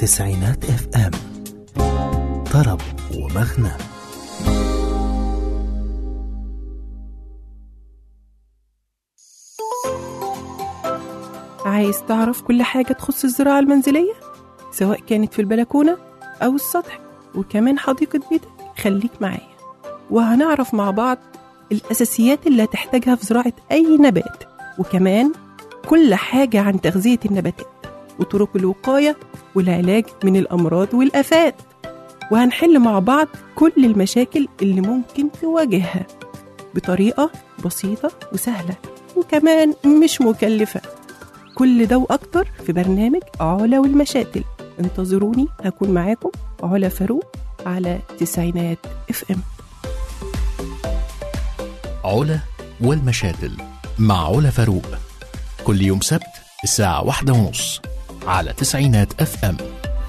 تسعينات اف ام طرب ومغنى عايز تعرف كل حاجة تخص الزراعة المنزلية سواء كانت في البلكونة أو السطح وكمان حديقة بيتك خليك معايا وهنعرف مع بعض الأساسيات اللي هتحتاجها في زراعة أي نبات وكمان كل حاجة عن تغذية النباتات وطرق الوقاية والعلاج من الأمراض والآفات وهنحل مع بعض كل المشاكل اللي ممكن تواجهها بطريقة بسيطة وسهلة وكمان مش مكلفة كل ده وأكتر في برنامج علا والمشاتل انتظروني هكون معاكم علا فاروق على تسعينات اف ام علا والمشاتل مع علا فاروق كل يوم سبت الساعة واحدة ونص على تسعينات اف ام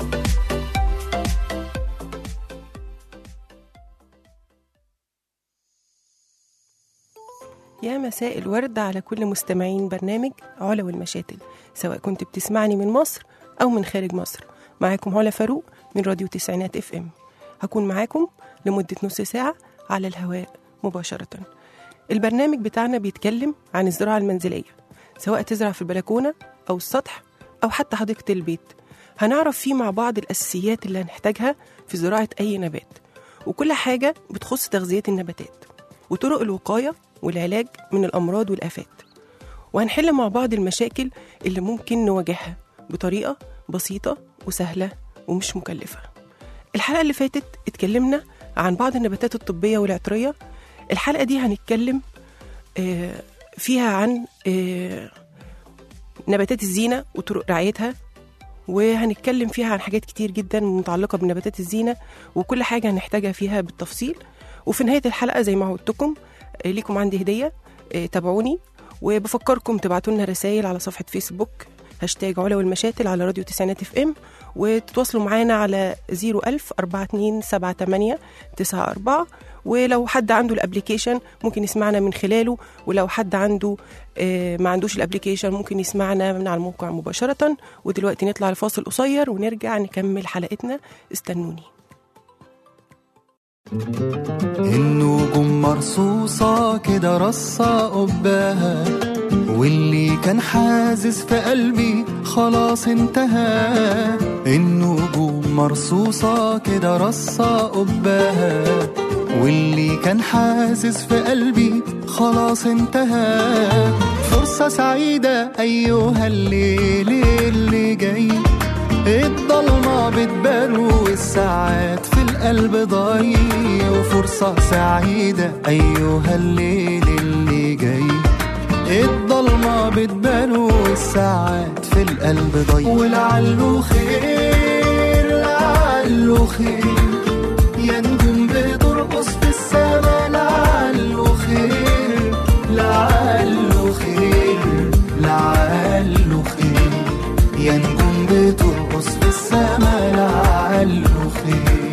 يا مساء الورد على كل مستمعين برنامج علا والمشاتل سواء كنت بتسمعني من مصر أو من خارج مصر معاكم علا فاروق من راديو تسعينات اف ام هكون معاكم لمدة نص ساعة على الهواء مباشرة البرنامج بتاعنا بيتكلم عن الزراعة المنزلية سواء تزرع في البلكونة أو السطح أو حتى حديقة البيت هنعرف فيه مع بعض الأساسيات اللي هنحتاجها في زراعة أي نبات وكل حاجة بتخص تغذية النباتات وطرق الوقاية والعلاج من الأمراض والآفات وهنحل مع بعض المشاكل اللي ممكن نواجهها بطريقة بسيطة وسهلة ومش مكلفة الحلقة اللي فاتت اتكلمنا عن بعض النباتات الطبية والعطرية الحلقة دي هنتكلم آه، فيها عن آه، نباتات الزينة وطرق رعايتها وهنتكلم فيها عن حاجات كتير جدا متعلقة بنباتات الزينة وكل حاجة هنحتاجها فيها بالتفصيل وفي نهاية الحلقة زي ما عودتكم آه، ليكم عندي هدية آه، تابعوني وبفكركم تبعتوا لنا رسائل على صفحة فيسبوك هاشتاج علا والمشاتل على راديو تسعينات اف ام وتتواصلوا معانا على 01000 4278 94 ولو حد عنده الابليكيشن ممكن يسمعنا من خلاله ولو حد عنده آه، ما عندوش الابليكيشن ممكن يسمعنا من على الموقع مباشرة ودلوقتي نطلع لفاصل قصير ونرجع نكمل حلقتنا استنوني النجوم مرصوصة كده رصة قباها واللي كان حازز في قلبي خلاص انتهى النجوم مرصوصة كده رصة قباها واللي كان حازز في قلبي خلاص انتهى فرصة سعيدة أيها الليل اللي جاي الضلمة بتبان والساعات في القلب ضايع وفرصة سعيدة أيها الليل اللي جاي الضلمة بتبان والساعات في القلب ضايع ولعله خير لعله خير يا نجوم بترقص في السما لعله خير لعله خير لعله خير يا نجوم بترقص في السما لعله خير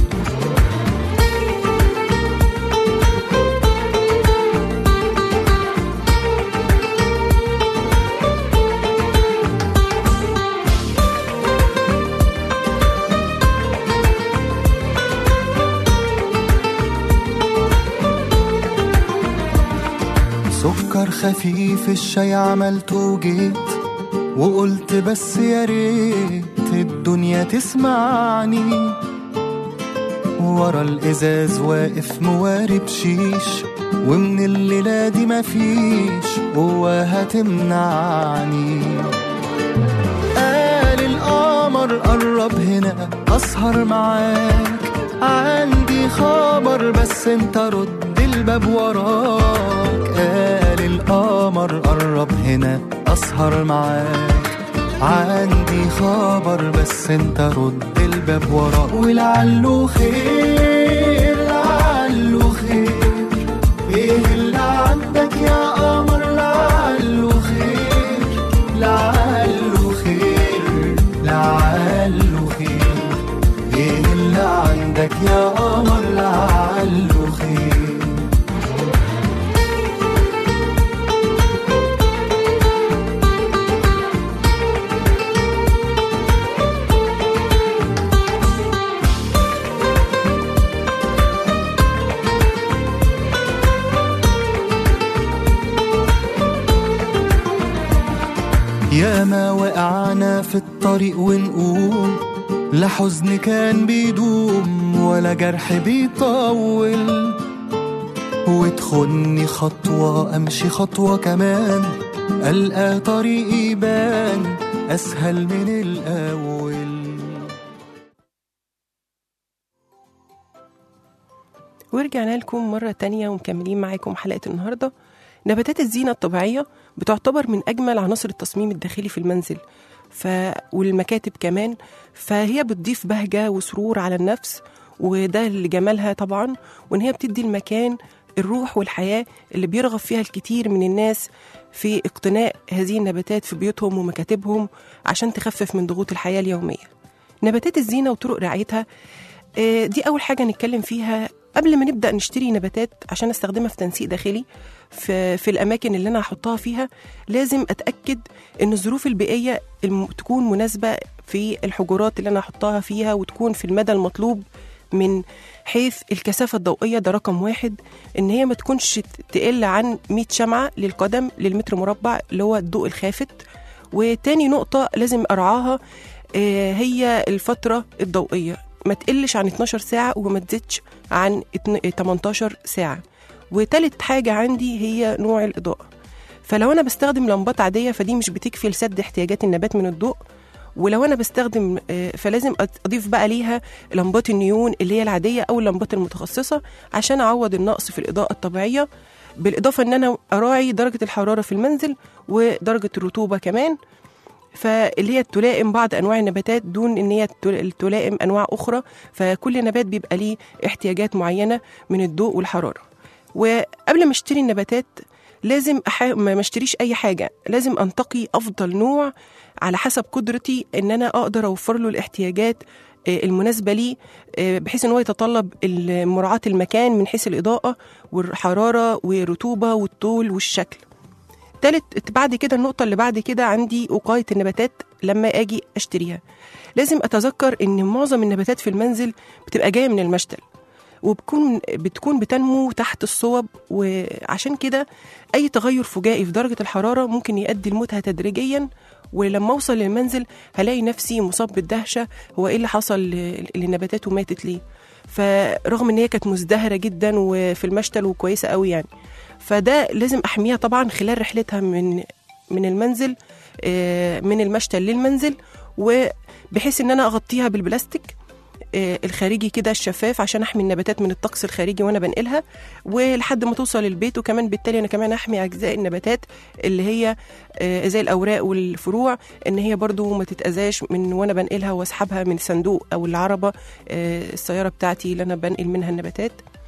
سكر خفيف الشاي عملته وجيت وقلت بس يا ريت الدنيا تسمعني ورا الازاز واقف موارب شيش ومن الليلة دي مفيش قوة هتمنعني قال القمر قرب هنا أسهر معاك عندي خبر بس انت رد الباب وراك قال القمر قرب هنا أسهر معاك عندي خبر بس انت رد الباب وراك ولعله خير لعله خير ايه اللي عندك يا قمر لعله خير لعله خير لعله خير ايه اللي عندك يا قمر لعله خير ياما وقعنا في الطريق ونقوم لا حزن كان بيدوم ولا جرح بيطول وتخني خطوة أمشي خطوة كمان ألقى طريقي يبان أسهل من الأول ورجعنا لكم مرة تانية ومكملين معاكم حلقة النهاردة نباتات الزينة الطبيعية بتعتبر من أجمل عناصر التصميم الداخلي في المنزل ف... والمكاتب كمان فهي بتضيف بهجة وسرور على النفس وده اللي جمالها طبعا وإن هي بتدي المكان الروح والحياة اللي بيرغب فيها الكتير من الناس في اقتناء هذه النباتات في بيوتهم ومكاتبهم عشان تخفف من ضغوط الحياة اليومية نباتات الزينة وطرق رعايتها آه، دي أول حاجة نتكلم فيها قبل ما نبدأ نشتري نباتات عشان استخدمها في تنسيق داخلي في, في الأماكن اللي أنا هحطها فيها لازم أتأكد إن الظروف البيئية الم- تكون مناسبة في الحجرات اللي أنا هحطها فيها وتكون في المدى المطلوب من حيث الكثافة الضوئية ده رقم واحد إن هي ما تكونش تقل عن 100 شمعة للقدم للمتر مربع اللي هو الضوء الخافت وتاني نقطة لازم أرعاها آه، هي الفترة الضوئية ما تقلش عن 12 ساعة وما تزيدش عن اتن- 18 ساعة وتالت حاجة عندي هي نوع الإضاءة فلو أنا بستخدم لمبات عادية فدي مش بتكفي لسد احتياجات النبات من الضوء ولو أنا بستخدم آه، فلازم أض- أضيف بقى ليها لمبات النيون اللي هي العادية أو اللمبات المتخصصة عشان أعوض النقص في الإضاءة الطبيعية بالإضافة إن أنا أراعي درجة الحرارة في المنزل ودرجة الرطوبة كمان فاللي هي تلائم بعض انواع النباتات دون ان هي تل- تلائم انواع اخرى فكل نبات بيبقى ليه احتياجات معينه من الضوء والحراره وقبل ما اشتري النباتات لازم أح... ما ما اشتريش اي حاجه لازم انتقي افضل نوع على حسب قدرتي ان انا اقدر اوفر له الاحتياجات آه، المناسبه ليه آه، بحيث ان هو يتطلب ال- مراعاه المكان من حيث الاضاءه والحراره والرطوبه والطول والشكل تالت بعد كده النقطة اللي بعد كده عندي وقاية النباتات لما أجي أشتريها لازم أتذكر إن معظم النباتات في المنزل بتبقى جاية من المشتل وبتكون بتكون بتنمو تحت الصوب وعشان كده أي تغير فجائي في درجة الحرارة ممكن يؤدي لموتها تدريجيا ولما أوصل للمنزل هلاقي نفسي مصاب بالدهشة هو إيه اللي حصل ل- للنباتات وماتت ليه فرغم إن هي كانت مزدهرة جدا وفي المشتل وكويسة قوي يعني فده لازم احميها طبعا خلال رحلتها من من المنزل آه، من المشتل للمنزل وبحيث ان انا اغطيها بالبلاستيك آه، الخارجي كده الشفاف عشان احمي النباتات من الطقس الخارجي وانا بنقلها ولحد ما توصل البيت وكمان بالتالي انا كمان احمي اجزاء النباتات اللي هي آه، زي الاوراق والفروع ان هي برضو ما تتاذاش من وانا بنقلها واسحبها من صندوق او العربه آه، السياره بتاعتي اللي انا بنقل منها النباتات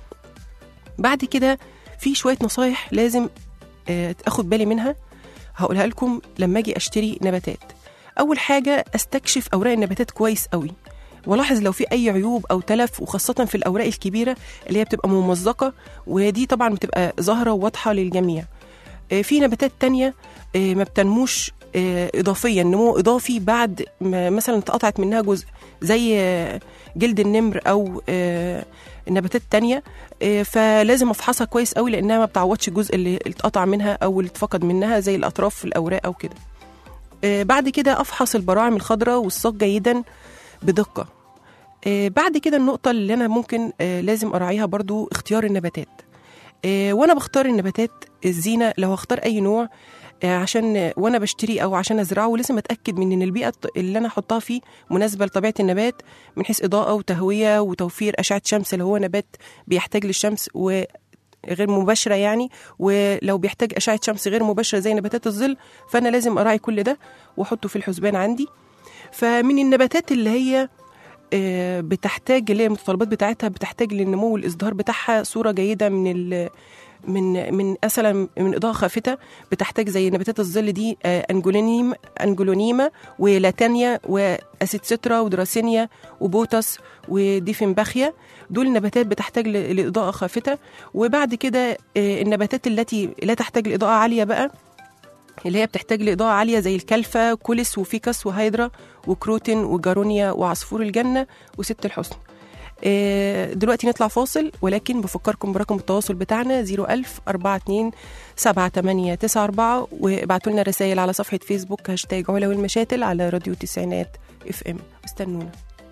بعد كده في شويه نصايح لازم آه، اخد بالي منها هقولها لكم لما اجي اشتري نباتات اول حاجه استكشف اوراق النباتات كويس قوي والاحظ لو في اي عيوب او تلف وخاصه في الاوراق الكبيره اللي هي بتبقى ممزقه ودي طبعا بتبقى ظاهره وواضحه للجميع آه، في نباتات تانية آه، ما بتنموش آه، اضافيا نمو اضافي بعد ما مثلا اتقطعت منها جزء زي آه، جلد النمر او آه، نباتات تانية آه، فلازم افحصها كويس قوي لانها ما بتعوضش الجزء اللي اتقطع منها او اللي اتفقد منها زي الاطراف في الاوراق او كده آه، بعد كده افحص البراعم الخضراء والساق جيدا بدقه آه، بعد كده النقطه اللي انا ممكن آه، لازم اراعيها برضو اختيار النباتات آه، وانا بختار النباتات الزينه لو هختار اي نوع آه، عشان آه، وانا بشتري او عشان ازرعه لازم اتاكد من ان البيئه الط- اللي انا احطها فيه مناسبه لطبيعه النبات من حيث اضاءه وتهويه وتوفير اشعه شمس لو هو نبات بيحتاج للشمس و غير مباشرة يعني ولو بيحتاج أشعة شمس غير مباشرة زي نباتات الظل فأنا لازم أراعي كل ده وأحطه في الحسبان عندي فمن النباتات اللي هي آه، بتحتاج اللي هي المتطلبات بتاعتها بتحتاج للنمو والازدهار بتاعها صورة جيدة من ال من من مثلا من اضاءه خافته بتحتاج زي نباتات الظل دي آه، انجولونيم انجولونيما ولاتانيا واسيتسترا ودراسينيا وبوتس وديفنباخيا دول نباتات بتحتاج ل- لاضاءه خافته وبعد كده آه، النباتات التي لا تحتاج لاضاءه عاليه بقى اللي هي بتحتاج لإضاءة عالية زي الكلفة كوليس وفيكس وهيدرا وكروتين وجارونيا وعصفور الجنة وست الحسن آه، دلوقتي نطلع فاصل ولكن بفكركم برقم التواصل بتاعنا 01000 42 7894 وابعتوا لنا رسائل على صفحة فيسبوك هاشتاج علا والمشاتل على راديو تسعينات اف ام استنونا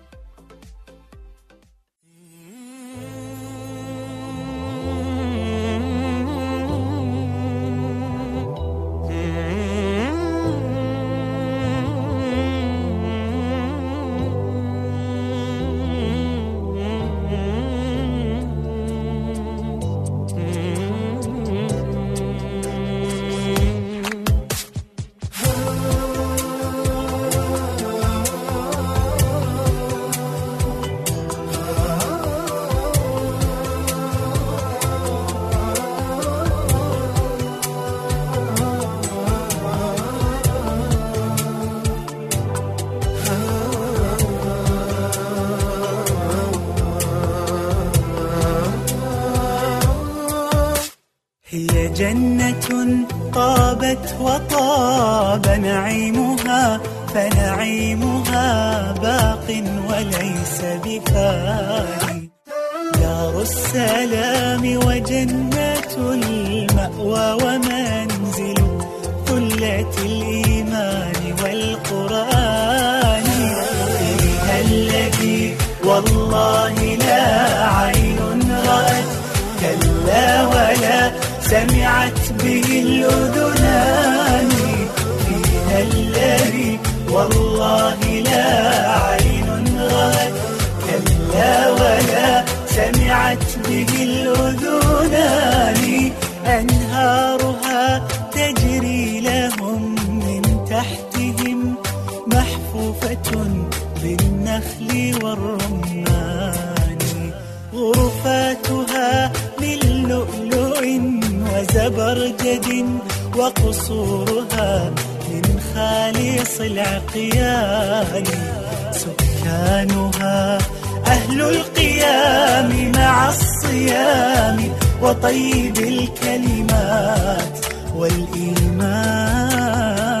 هي جنة طابت وطاب نعيمها فنعيمها باق وليس بفاني دار السلام وجنة المأوى ومنزل ثلة الإيمان والقرآن فيها الذي والله لا عين رأت كلا ولا سمعت به الأذنان فيها الذي والله لا عين رأت كلا ولا سمعت به الأذنان أنهارها تجري لهم من تحتهم محفوفة بالنخل والرمان غرفاتها من لؤلؤ وزبرجد وقصورها من خالص العقيان سكانها أهل القيام مع الصيام وطيب الكلمات والإيمان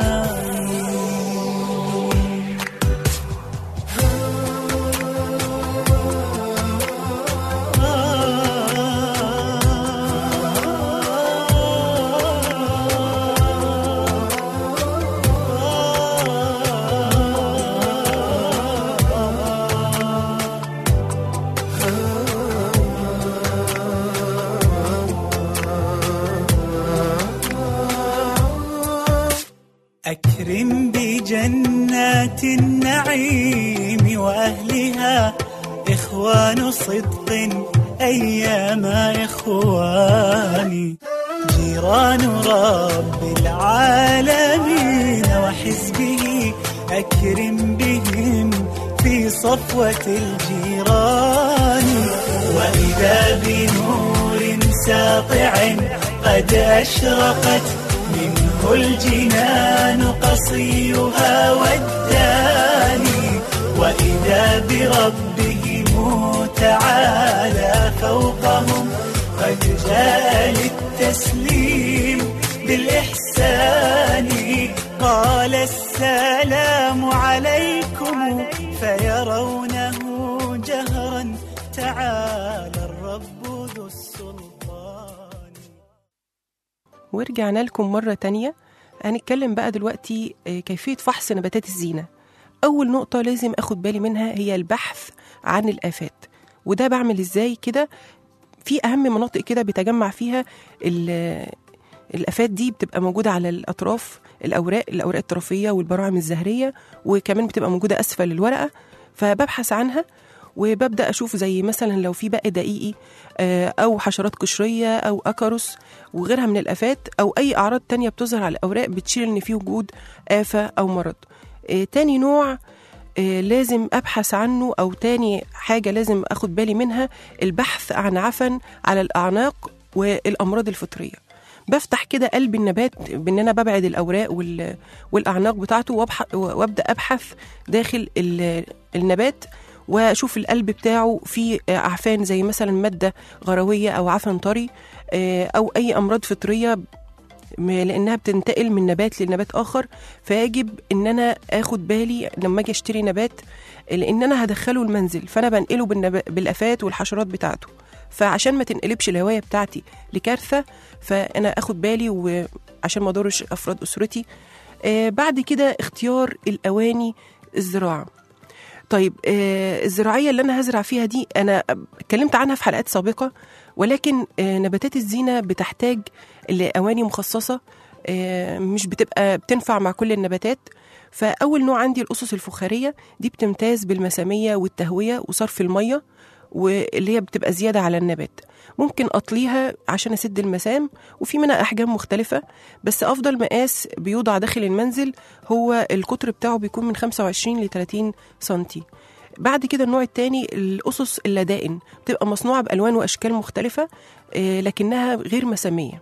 أكرم بجنات النعيم وأهلها إخوان صدق أيام إخواني جيران رب العالمين وحزبه أكرم بهم في صفوة الجيران وإذا بنور ساطع قد أشرقت منه الجنان قصيها والداني وإذا بربهم تعالى فوقهم قد جاء للتسليم بالإحسان قال السلام عليكم فيرونه جهرا تعالى الرب ذو السلطان ورجعنا لكم مرة تانية هنتكلم بقى دلوقتي آه، كيفية فحص نباتات الزينة أول نقطة لازم أخد بالي منها هي البحث عن الآفات وده بعمل إزاي كده في أهم مناطق كده بيتجمع فيها ال- الآفات دي بتبقى موجودة على الأطراف الأوراق الأوراق الطرفية والبراعم الزهرية وكمان بتبقى موجودة أسفل الورقة فببحث عنها وببدأ أشوف زي مثلا لو في بق دقيقي آه، أو حشرات قشرية أو أكروس وغيرها من الآفات أو أي أعراض تانية بتظهر على الأوراق بتشير إن في وجود آفة أو مرض آه، تاني نوع آه، لازم أبحث عنه أو تاني حاجة لازم أخد بالي منها البحث عن عفن على الأعناق والأمراض الفطرية بفتح كده قلب النبات بان انا ببعد الاوراق وال- والاعناق بتاعته وأبح- وابدا ابحث داخل ال- النبات واشوف القلب بتاعه فيه اعفان زي مثلا ماده غرويه او عفن طري آه، او اي امراض فطريه م- لانها بتنتقل من نبات لنبات اخر فيجب ان انا اخد بالي لما اجي اشتري نبات لان انا هدخله المنزل فانا بنقله بالنب- بالافات والحشرات بتاعته فعشان ما تنقلبش الهوايه بتاعتي لكارثه فانا اخد بالي وعشان ما اضرش افراد اسرتي آه بعد كده اختيار الاواني الزراعه طيب آه الزراعيه اللي انا هزرع فيها دي انا اتكلمت عنها في حلقات سابقه ولكن آه نباتات الزينه بتحتاج لاواني مخصصه آه مش بتبقى بتنفع مع كل النباتات فاول نوع عندي الاسس الفخاريه دي بتمتاز بالمساميه والتهويه وصرف الميه واللي هي بتبقى زياده على النبات ممكن اطليها عشان اسد المسام وفي منها احجام مختلفه بس افضل مقاس بيوضع داخل المنزل هو القطر بتاعه بيكون من 25 ل 30 سنتي بعد كده النوع الثاني الاسس اللدائن بتبقى مصنوعه بالوان واشكال مختلفه آه، لكنها غير مساميه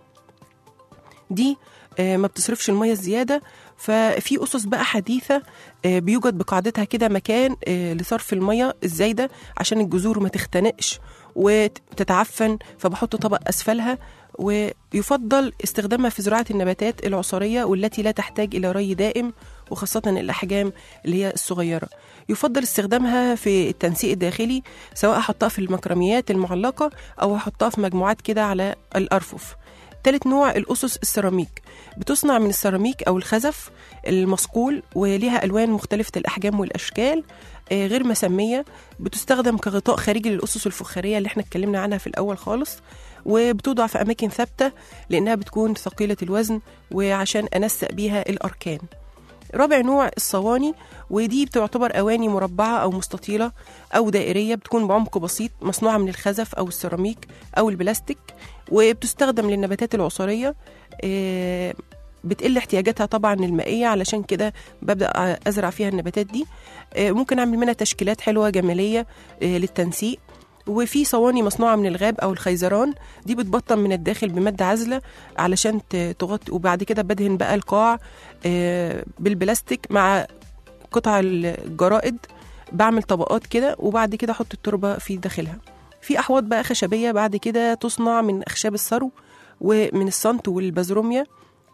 دي آه، ما بتصرفش الميه الزياده ففي اسس بقى حديثه آه، بيوجد بقاعدتها كده مكان آه، لصرف الميه الزايده عشان الجذور ما تختنقش وتتعفن فبحط طبق اسفلها ويفضل استخدامها في زراعه النباتات العصريه والتي لا تحتاج الى ري دائم وخاصه الاحجام اللي هي الصغيره يفضل استخدامها في التنسيق الداخلي سواء احطها في المكرميات المعلقه او احطها في مجموعات كده على الارفف تالت نوع الأسس السيراميك بتصنع من السيراميك أو الخزف المصقول وليها ألوان مختلفة الأحجام والأشكال آه، غير مسمية بتستخدم كغطاء خارجي للأسس الفخارية اللي احنا اتكلمنا عنها في الأول خالص وبتوضع في أماكن ثابتة لأنها بتكون ثقيلة الوزن وعشان أنسق بيها الأركان رابع نوع الصواني ودي بتعتبر أواني مربعة أو مستطيلة أو دائرية بتكون بعمق بسيط مصنوعة من الخزف أو السيراميك أو البلاستيك وبتستخدم للنباتات العصرية آه، بتقل احتياجاتها طبعا المائية علشان كده ببدأ أزرع فيها النباتات دي آه، ممكن أعمل منها تشكيلات حلوة جمالية آه، للتنسيق وفي صواني مصنوعة من الغاب أو الخيزران دي بتبطن من الداخل بمادة عازلة علشان ت- تغطي وبعد كده بدهن بقى القاع آه، بالبلاستيك مع قطع الجرائد بعمل طبقات كده وبعد كده احط التربه في داخلها في احواض بقى خشبيه بعد كده تصنع من اخشاب السرو ومن الصنت والبازروميا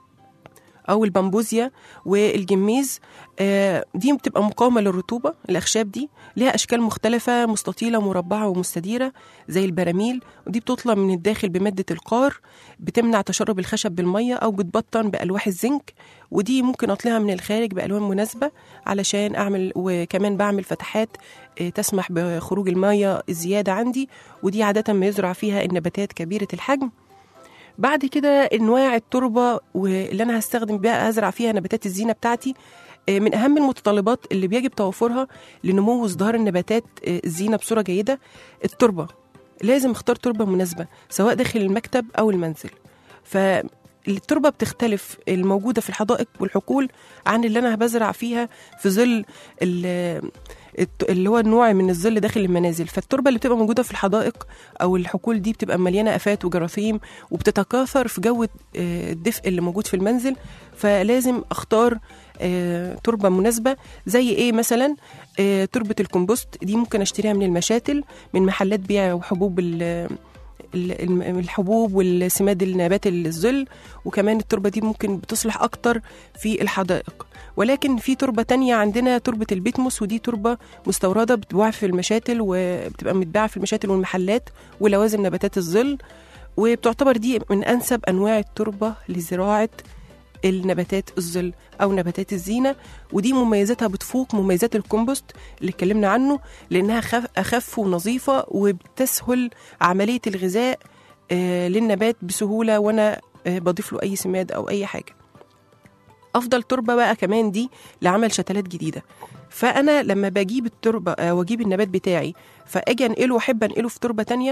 او البامبوزيا والجميز آه، دي بتبقى مقاومه للرطوبه الاخشاب دي ليها اشكال مختلفه مستطيله مربعه ومستديره زي البراميل ودي بتطلى من الداخل بماده القار بتمنع تشرب الخشب بالميه او بتبطن بالواح الزنك ودي ممكن اطليها من الخارج بالوان مناسبه علشان اعمل وكمان بعمل فتحات آه، تسمح بخروج الميه الزياده عندي ودي عاده ما يزرع فيها النباتات كبيره الحجم بعد كده انواع التربه واللي انا هستخدم بيها ازرع فيها نباتات الزينه بتاعتي آه، من اهم المتطلبات اللي بيجب توفرها لنمو وازدهار النباتات آه، الزينه بصوره جيده التربه لازم اختار تربه مناسبه سواء داخل المكتب او المنزل فالتربه بتختلف الموجوده في الحدائق والحقول عن اللي انا بزرع فيها في ظل ال- الت- اللي هو النوع من الظل داخل المنازل فالتربه اللي بتبقى موجوده في الحدائق او الحقول دي بتبقى مليانه افات وجراثيم وبتتكاثر في جو آه، الدفء اللي موجود في المنزل فلازم اختار آه، تربه مناسبه زي ايه مثلا آه، تربه الكمبوست دي ممكن اشتريها من المشاتل من محلات بيع وحبوب ال- ال- الم- الحبوب والسماد النبات الظل وكمان التربه دي ممكن بتصلح اكتر في الحدائق ولكن في تربه تانية عندنا تربه البيتموس ودي تربه مستورده بتتباع في المشاتل وبتبقى متباعه في المشاتل والمحلات ولوازم نباتات الظل وبتعتبر دي من انسب انواع التربه لزراعه النباتات الظل او نباتات الزينه ودي مميزاتها بتفوق مميزات الكومبوست اللي اتكلمنا عنه لانها خف اخف ونظيفه وبتسهل عمليه الغذاء آه، للنبات بسهوله وانا آه، بضيف له اي سماد او اي حاجه افضل تربه بقى كمان دي لعمل شتلات جديده فانا لما بجيب التربه آه، واجيب النبات بتاعي فاجي انقله واحب انقله في تربه تانية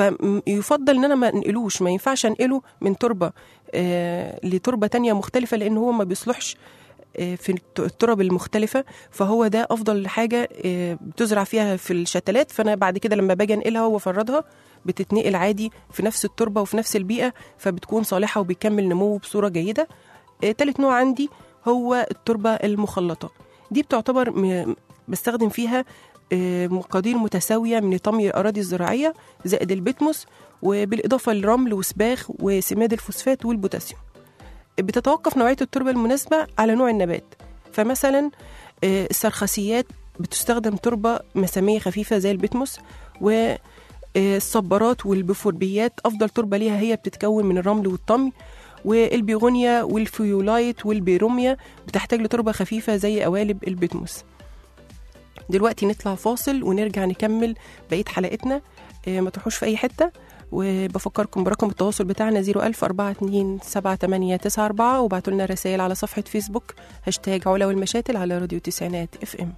فيفضل ان انا ما انقلوش ما ينفعش انقله من تربه آه لتربه تانية مختلفه لان هو ما بيصلحش آه، في الت- الترب المختلفه فهو ده افضل حاجه آه، بتزرع فيها في الشتلات فانا بعد كده لما باجي انقلها وافردها بتتنقل عادي في نفس التربه وفي نفس البيئه فبتكون صالحه وبيكمل نموه بصوره جيده آه، تالت نوع عندي هو التربه المخلطه دي بتعتبر م- بستخدم فيها آه، مقادير متساويه من طمي الاراضي الزراعيه زائد البتموس وبالاضافه للرمل وسباخ وسماد الفوسفات والبوتاسيوم بتتوقف نوعية التربة المناسبة على نوع النبات فمثلا آه، السرخسيات بتستخدم تربة مسامية خفيفة زي البتموس والصبارات والبفوربيات أفضل تربة ليها هي بتتكون من الرمل والطمي والبيغونيا والفيولايت والبيروميا بتحتاج لتربة خفيفة زي قوالب البتموس دلوقتي نطلع فاصل ونرجع نكمل بقية حلقتنا آه، ما تروحوش في أي حتة وبفكركم برقم التواصل بتاعنا 01000 42 7894 وبعتوا لنا رسائل على صفحة فيسبوك هاشتاج علا والمشاتل على راديو تسعينات اف ام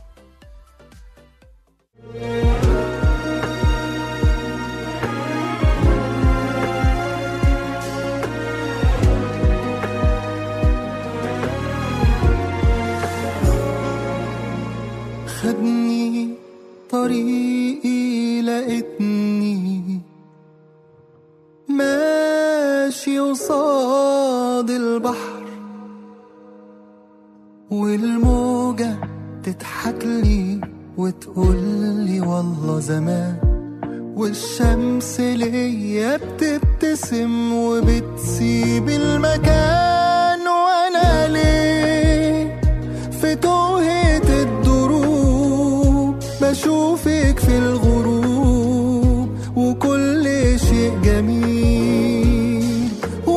خدني طريقي لقيتني ماشي قصاد البحر والموجة تضحك لي وتقول لي والله زمان والشمس ليا بتبتسم وبتسيب المكان وانا ليه في توهة الدروب بشوفك في الغروب وكل شيء جميل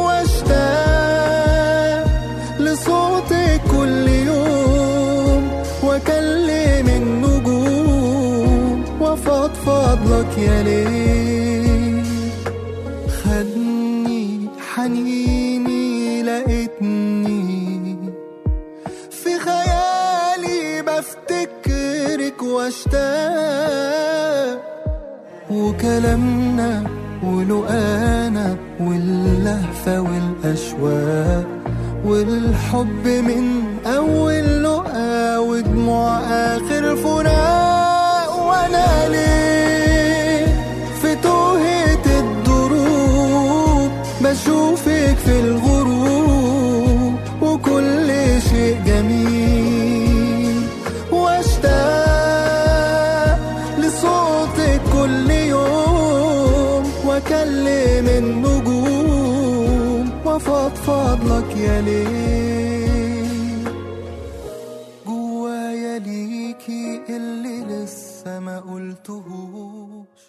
واشتاق لصوتك كل يوم واكلم النجوم وافضفض لك يا ليل خدني حنيني لقيتني في خيالي بفتكرك واشتاق وكلامنا ولقانا واللهفة والأشواق والحب من أول لقا ودموع آخر فراق وأنا ليه في توهة الدروب بشوفك في الغروب وكل شيء جميل واشتاق لصوتك كل يوم واكلم النجوم وافضفض لك يا ليل جوايا ليكي اللي لسه ما قلتهوش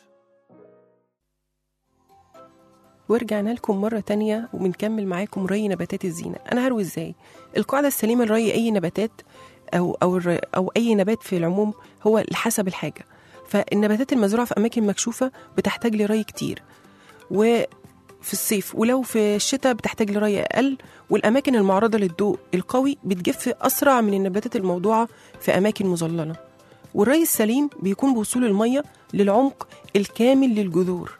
ورجعنا لكم مرة تانية وبنكمل معاكم ري نباتات الزينة أنا هروي إزاي القاعدة السليمة لري أي نباتات أو أو الر- أو أي نبات في العموم هو لحسب الحاجة فالنباتات المزروعة في أماكن مكشوفة بتحتاج لري كتير وفي الصيف ولو في الشتاء بتحتاج لري أقل والأماكن المعرضة للضوء القوي بتجف أسرع من النباتات الموضوعة في أماكن مظللة والري السليم بيكون بوصول المية للعمق الكامل للجذور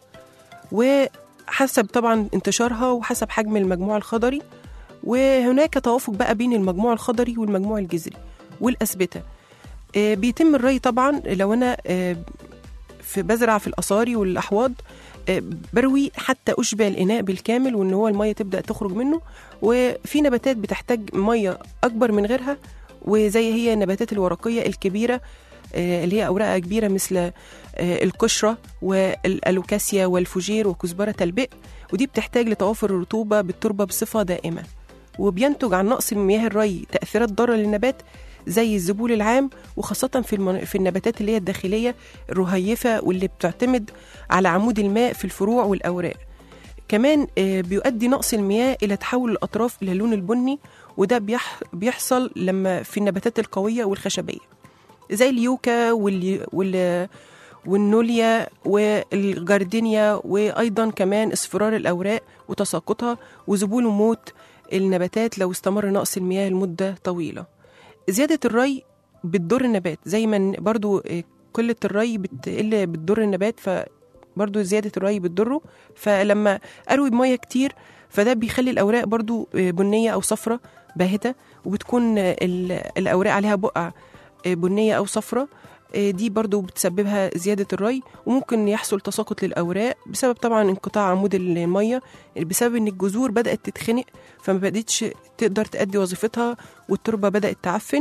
وحسب طبعا انتشارها وحسب حجم المجموع الخضري وهناك توافق بقى بين المجموع الخضري والمجموع الجذري والأسبتة آه، بيتم الري طبعا لو أنا آه، في بزرع في الأصاري والأحواض آه، بروي حتى أشبع الإناء بالكامل وإن هو المية تبدأ تخرج منه وفي نباتات بتحتاج مية أكبر من غيرها وزي هي النباتات الورقية الكبيرة آه، اللي هي أوراقها كبيرة مثل آه، القشرة والألوكاسيا والفوجير وكزبرة البئر ودي بتحتاج لتوافر الرطوبة بالتربة بصفة دائمة وبينتج عن نقص المياه الري تأثيرات ضارة للنبات زي الذبول العام وخاصة في, المن... في النباتات اللي هي الداخلية الرهيفة واللي بتعتمد على عمود الماء في الفروع والأوراق كمان آه، بيؤدي نقص المياه إلى تحول الأطراف إلى اللون البني وده بيح... بيحصل لما في النباتات القوية والخشبية زي اليوكا واللي... وال... والنوليا والجاردينيا وأيضا كمان اصفرار الأوراق وتساقطها وذبول وموت النباتات لو استمر نقص المياه لمدة طويلة زيادة الري بتضر النبات زي ما إن برضو آه، قلة الري بتقل بتضر النبات فبرضو زيادة الري بتضره فلما أروي بمية كتير فده بيخلي الأوراق برضو آه، بنية أو صفرة باهتة وبتكون آه، ال- الأوراق عليها بقع آه، بنية أو صفرة آه، دي برضو بتسببها زيادة الري وممكن يحصل تساقط للأوراق بسبب طبعا انقطاع عمود المية بسبب إن الجذور بدأت تتخنق فما بدأتش تقدر تأدي وظيفتها والتربة بدأت تعفن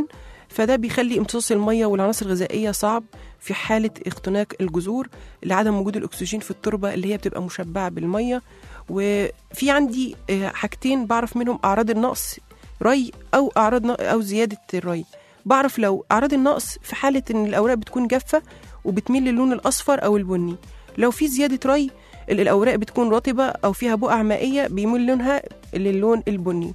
فده بيخلي امتصاص الميه والعناصر الغذائيه صعب في حاله اختناق الجذور لعدم وجود الاكسجين في التربه اللي هي بتبقى مشبعه بالميه وفي عندي آه، حاجتين بعرف منهم اعراض النقص ري او اعراض ن- او زياده الري بعرف لو اعراض النقص في حاله ان الاوراق بتكون جافه وبتميل للون الاصفر او البني لو في زياده ري ال- الاوراق بتكون رطبه او فيها بقع مائيه بيميل لونها للون البني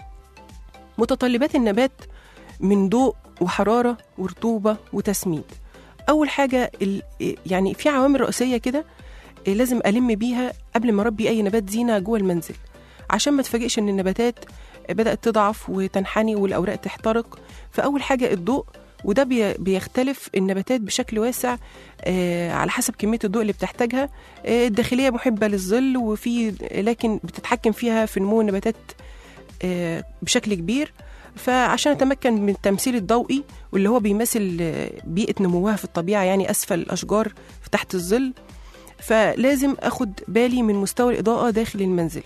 متطلبات النبات من ضوء وحراره ورطوبه وتسميد اول حاجه ال- يعني في عوامل رئيسيه كده لازم الم بيها قبل ما اربي اي نبات زينه جوه المنزل عشان ما تفاجئش ان النباتات بدات تضعف وتنحني والاوراق تحترق فاول حاجه الضوء وده بي- بيختلف النباتات بشكل واسع آه، على حسب كميه الضوء اللي بتحتاجها آه، الداخليه محبه للظل وفي لكن بتتحكم فيها في نمو النباتات آه، بشكل كبير فعشان اتمكن من التمثيل الضوئي واللي هو بيمثل آه، بيئه نموها في الطبيعه يعني اسفل الاشجار في تحت الظل فلازم اخد بالي من مستوى الاضاءه داخل المنزل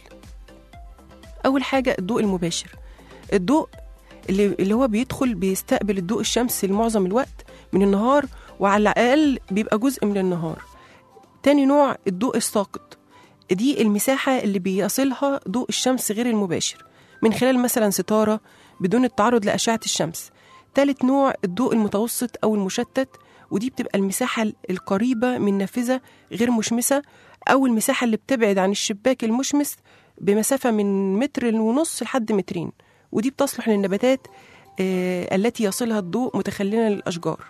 اول حاجه الضوء المباشر الضوء اللي, اللي هو بيدخل بيستقبل الضوء الشمس لمعظم الوقت من النهار وعلى الاقل بيبقى جزء من النهار تاني نوع الضوء الساقط دي المساحة اللي بيصلها ضوء الشمس غير المباشر من خلال مثلا ستارة بدون التعرض لأشعة الشمس تالت نوع الضوء المتوسط أو المشتت ودي بتبقى المساحة القريبة من نافذة غير مشمسة أو المساحة اللي بتبعد عن الشباك المشمس بمسافة من متر ونص لحد مترين ودي بتصلح للنباتات آه، التي يصلها الضوء متخللا للأشجار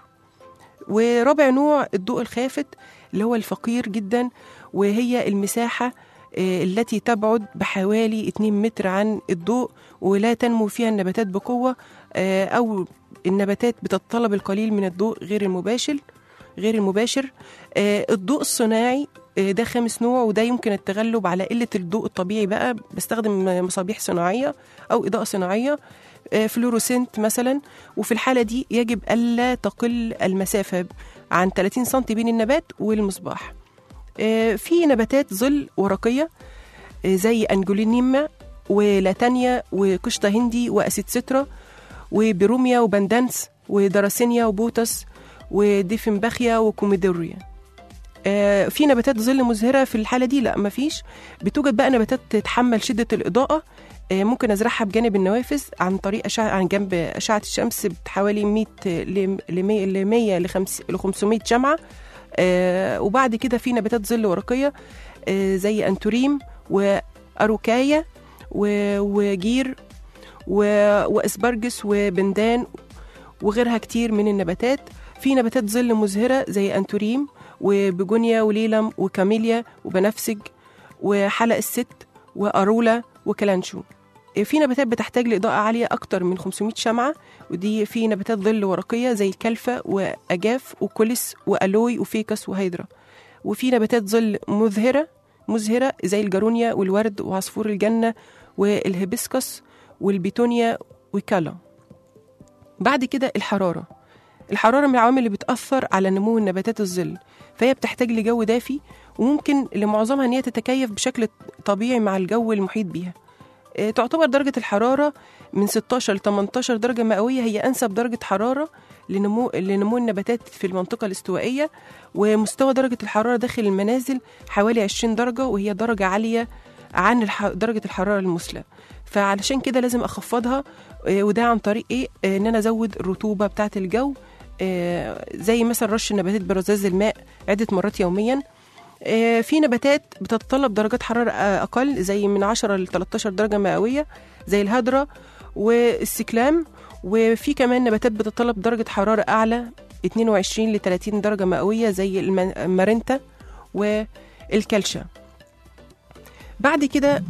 ورابع نوع الضوء الخافت اللي هو الفقير جدا وهي المساحة آه، التي تبعد بحوالي 2 متر عن الضوء ولا تنمو فيها النباتات بقوة آه، أو النباتات بتتطلب القليل من الضوء غير المباشر غير المباشر آه، الضوء الصناعي آه، ده خامس نوع وده يمكن التغلب على قلة الضوء الطبيعي بقى بستخدم مصابيح صناعية أو إضاءة صناعية آه، فلوروسنت مثلا وفي الحالة دي يجب ألا تقل المسافة عن 30 سم بين النبات والمصباح آه، في نباتات ظل ورقية آه، زي أنجولينيما ولاتانيا وقشطة هندي وأسيتسترا وبروميا وبندانس ودراسينيا وبوتس وديفنباخيا وكوميدوريا آه، في نباتات ظل مزهرة في الحالة دي لا مفيش بتوجد بقى نباتات تتحمل شدة الإضاءة آه، ممكن أزرعها بجانب النوافذ عن طريق أشعة عن جنب أشعة الشمس بحوالي 100 ل 100 ل 100 ل 500 شمعة آه، وبعد كده في نباتات ظل ورقية آه، زي أنتوريم وأروكايا و- وجير و- وأسبرجس وبندان وغيرها كتير من النباتات في نباتات ظل مزهرة زي أنتوريم وبيجونيا وليلم وكاميليا وبنفسج وحلق الست وأرولا وكلانشو في نباتات بتحتاج لإضاءة عالية أكتر من 500 شمعة ودي في نباتات ظل ورقية زي الكلفة وأجاف وكوليس وألوي وفيكس وهيدرا وفي نباتات ظل مزهرة مزهرة زي الجارونيا والورد وعصفور الجنة والهيبسكس والبيتونيا وكالا بعد كده الحرارة الحرارة من العوامل اللي بتأثر على نمو النباتات الظل فهي بتحتاج لجو دافي وممكن لمعظمها ان هي تتكيف بشكل طبيعي مع الجو المحيط بيها آه، تعتبر درجة الحرارة من 16 ل 18 درجة مئوية هي أنسب درجة حرارة لنمو لنمو النباتات في المنطقة الاستوائية ومستوى درجة الحرارة داخل المنازل حوالي 20 درجة وهي درجة عالية عن الح... درجة الحرارة المثلى فعلشان كده لازم أخفضها آه، وده عن طريق إيه آه، إن أنا أزود الرطوبة بتاعة الجو آه، زي مثلا رش النباتات برذاذ الماء عدة مرات يوميا آه، في نباتات بتتطلب درجات حرارة آه، أقل زي من 10 ل 13 درجة مئوية زي الهدرة والسكلام وفي كمان نباتات بتتطلب درجة حرارة أعلى 22 ل 30 درجة مئوية زي الم- المارنتا والكالشا بعد كده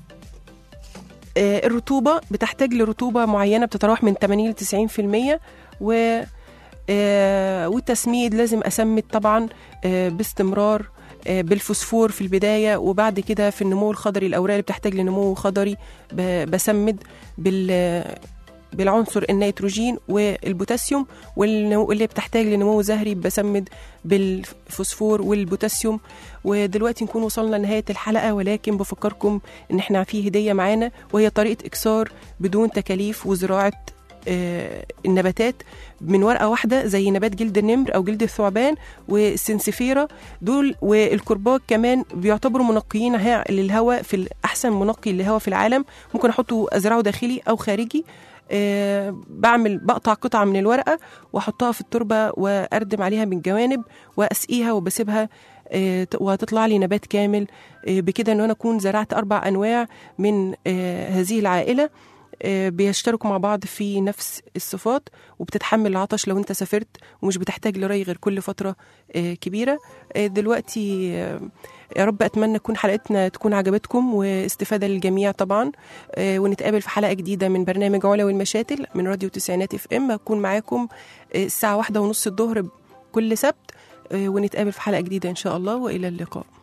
آه، الرطوبة بتحتاج لرطوبة معينة بتتراوح من 80 ل 90% و آه، والتسميد لازم أسمد طبعا آه، باستمرار آه، بالفوسفور في البداية وبعد كده في النمو الخضري الأوراق اللي بتحتاج لنمو خضري ب- بسمد بال بالعنصر النيتروجين والبوتاسيوم والن- واللي بتحتاج لنمو زهري بسمد بالفوسفور والبوتاسيوم ودلوقتي نكون وصلنا لنهاية الحلقة ولكن بفكركم ان احنا في هدية معانا وهي طريقة اكسار بدون تكاليف وزراعة آه، النباتات من ورقه واحده زي نبات جلد النمر او جلد الثعبان والسنسفيرا دول والكرباج كمان بيعتبروا منقيين ها- للهواء في احسن منقي للهواء في العالم ممكن احطه ازرعه داخلي او خارجي آه، بعمل بقطع قطعه من الورقه واحطها في التربه واردم عليها من الجوانب واسقيها وبسيبها آه، ت- وهتطلع لي نبات كامل آه، بكده ان انا اكون زرعت اربع انواع من آه، هذه العائله آه، بيشتركوا مع بعض في نفس الصفات وبتتحمل العطش لو انت سافرت ومش بتحتاج لري غير كل فتره آه، كبيره آه، دلوقتي آه، يا رب اتمنى تكون حلقتنا تكون عجبتكم واستفاده للجميع طبعا آه، ونتقابل في حلقه جديده من برنامج علا والمشاتل من راديو تسعينات اف ام هكون معاكم آه، الساعه واحدة ونص الظهر كل سبت آه، ونتقابل في حلقه جديده ان شاء الله والى اللقاء